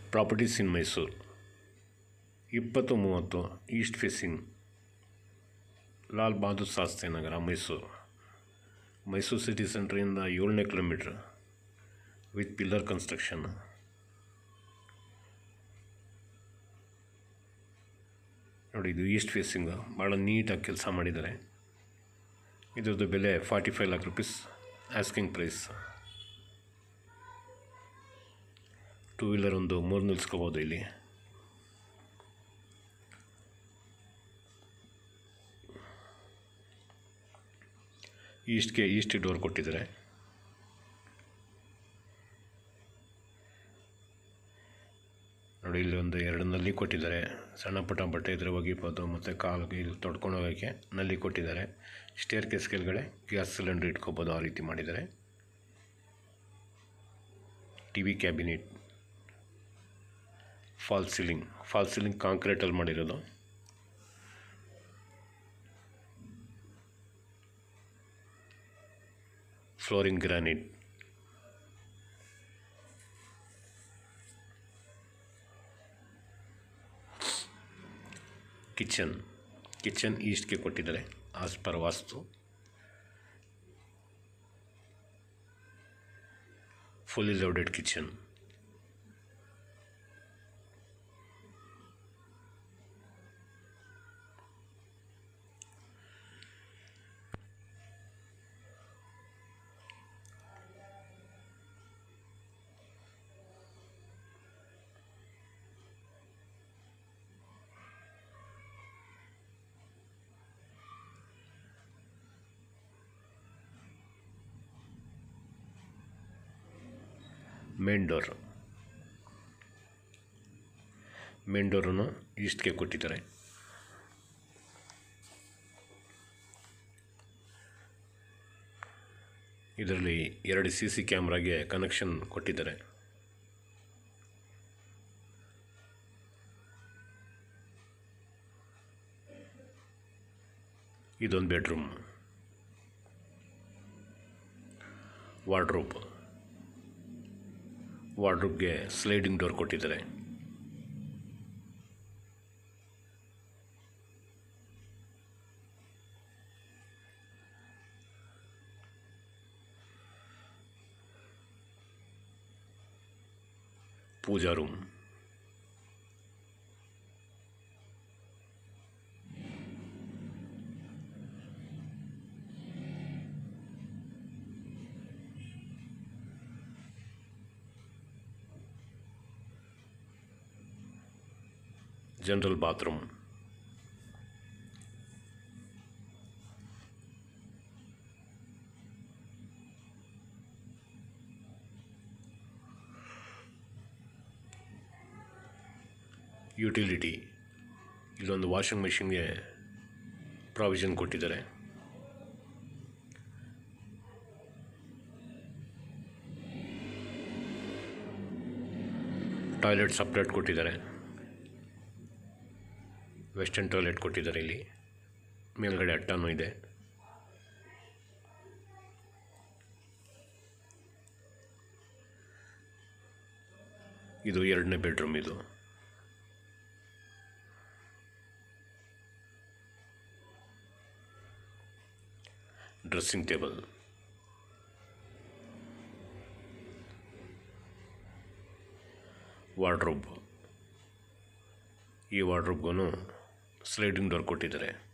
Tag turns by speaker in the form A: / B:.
A: properties ಇನ್ ಮೈಸೂರು ಇಪ್ಪತ್ತು ಮೂವತ್ತು east facing Lal Bahadur Shastri Nagar Mysuru Mysuru city ಸೆಂಟ್ರಿಂದ ಏಳನೇ ಕಿಲೋಮೀಟ್ರ್ ವಿತ್ ಪಿಲ್ಲರ್ ಕನ್ಸ್ಟ್ರಕ್ಷನ್ ನೋಡಿ ಇದು ಈಸ್ಟ್ ಫೇಸಿಂಗು ಭಾಳ ನೀಟಾಗಿ ಕೆಲಸ ಮಾಡಿದ್ದಾರೆ ಇದ್ರದ್ದು ಬೆಲೆ forty five lakh rupees asking price two wheeler ಒಂದು ಮೂರು ನಿಲ್ಸ್ಕೋಬೋದು ಇಲ್ಲಿ ಈಸ್ಟ್ಗೆ ಈಸ್ಟ್ ಡೋರ್ ಕೊಟ್ಟಿದ್ದಾರೆ ನೋಡಿ ಇಲ್ಲಿ ಒಂದು ಎರಡು ನಲ್ಲಿ ಕೊಟ್ಟಿದ್ದಾರೆ ಸಣ್ಣ ಪುಟ್ಟ ಬಟ್ಟೆ ಇದ್ರೆ ಒಗಿಬೋದು ಮತ್ತು ಕಾಲಿಗೆ ಇಲ್ಲಿ ತೊಡ್ಕೊಂಡು ಹೋಗೋಕ್ಕೆ ನಲ್ಲಿ ಕೊಟ್ಟಿದ್ದಾರೆ ಸ್ಟೇರ್ ಕೇಸ್ ಕೆಳಗಡೆ ಗ್ಯಾಸ್ ಸಿಲಿಂಡರ್ ಇಟ್ಕೋಬೋದು ಆ ರೀತಿ ಮಾಡಿದ್ದಾರೆ T V cabinet false ceiling false ceiling ಕಾಂಕ್ರೀಟಲ್ಲಿ ಮಾಡಿರೋದು ಫ್ಲೋರಿಂಗ್ ಗ್ರಾನೈಟ್ ಕಿಚನ್ ಕಿಚನ್ ಈಸ್ಟ್ಗೆ ಕೊಟ್ಟಿದ್ದಾರೆ as per vastu fully loaded kitchen main door main ಡೋರನ್ನು ಈಸ್ಟ್ಗೆ ಕೊಟ್ಟಿದ್ದಾರೆ ಇದರಲ್ಲಿ ಎರಡು ಸಿ ಸಿ ಕ್ಯಾಮ್ರಾಗೆ ಕನೆಕ್ಷನ್ ಕೊಟ್ಟಿದ್ದಾರೆ ಇದೊಂದು ಬೆಡ್ರೂಮ್ ವಾರ್ಡ್ರೋಬ್ ವಾರ್ಡ್ರೋಬ್ಗೆ ಸ್ಲೈಡಿಂಗ್ ಡೋರ್ ಕೊಟ್ಟಿದ್ದಾರೆ pooja room general bathroom utility ಇಲ್ಲೊಂದು ವಾಷಿಂಗ್ ಮೆಷಿನ್ಗೆ ಪ್ರಾವಿಷನ್ ಕೊಟ್ಟಿದ್ದಾರೆ ಟಾಯ್ಲೆಟ್ ಸಪ್ರೇಟ್ ಕೊಟ್ಟಿದ್ದಾರೆ ವೆಸ್ಟರ್ನ್ ಟಾಯ್ಲೆಟ್ ಕೊಟ್ಟಿದ್ದಾರೆ ಇಲ್ಲಿ ಮೇಲ್ಗಡೆ ಅಟ್ಟಾನು ಇದೆ ಇದು ಎರಡನೇ ಬೆಡ್ರೂಮ್ ಇದು ಡ್ರೆಸ್ಸಿಂಗ್ ಟೇಬಲ್ ವಾರ್ಡ್ರೋಬ್ ಈ ವಾರ್ಡ್ರೋಬ್ಗೂ ಸ್ಲೈಡಿಂಗ್ ಡೋರ್ ಕೊಟ್ಟಿದ್ದಾರೆ